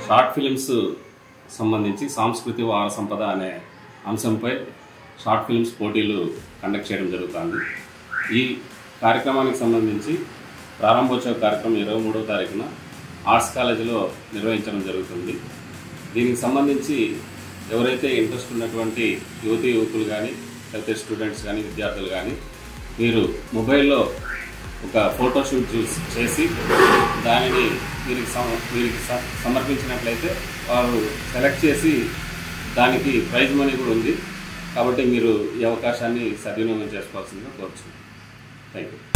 short films సంబంధించి సాంస్కృతిక వార సంపద అనే అంశంపై షార్ట్ ఫిల్మ్స్ పోటీలు కండక్ట్ చేయడం జరుగుతుంది ఈ కార్యక్రమానికి సంబంధించి ప్రారంభోత్సవ కార్యక్రమం ఇరవై మూడవ తారీఖున ఆర్ట్స్ కాలేజీలో నిర్వహించడం జరుగుతుంది దీనికి సంబంధించి ఎవరైతే ఇంట్రెస్ట్ ఉన్నటువంటి యువతి యువకులు కానీ లేకపోతే స్టూడెంట్స్ కానీ విద్యార్థులు కానీ మీరు మొబైల్లో ఒక ఫోటోషూట్ చూసి చేసి దానిని వీరికి సమ వీరికి స- సమర్పించినట్లయితే వారు సెలెక్ట్ చేసి దానికి ప్రైజ్ మనీ కూడా ఉంది కాబట్టి మీరు ఈ అవకాశాన్ని సద్వినియోగం చేసుకోవాల్సిందిగా కోరుచున్నాను థ్యాంక్ యూ